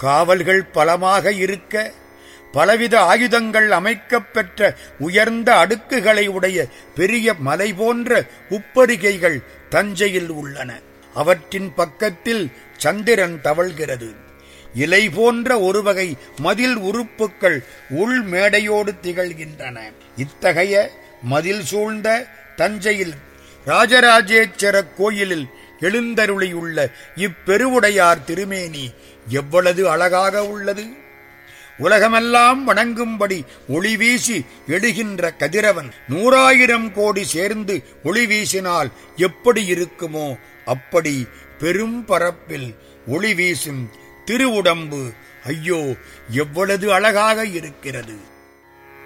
காவல்கள் பலமாக இருக்க பலவித ஆயுதங்கள் அமைக்கப் பெற்ற உயர்ந்த அடுக்குகளை உடைய பெரிய மலை போன்ற உப்பரிகைகள் தஞ்சையில் உள்ளன அவற்றின் பக்கத்தில் சந்திரன் தவழ்கிறது இலை போன்ற ஒரு வகை மதில் உறுப்புக்கள் உள் மேடையோடு திகழ்கின்றன இத்தகைய மதில் சூழ்ந்த தஞ்சையில் ராஜராஜேச்சர கோயிலில் எழுந்தருளியுள்ள இப்பெருவுடையார் திருமேனி எவ்வளவு அழகாக உள்ளது உலகமெல்லாம் வணங்கும்படி ஒளி வீசி எடுகின்ற கதிரவன் நூறாயிரம் கோடி சேர்ந்து ஒளி வீசினால் எப்படி இருக்குமோ அப்படி பெரும் பரப்பில் ஒளி வீசும் திருவுடம்பு ஐயோ எவ்வளவு அழகாக இருக்கிறது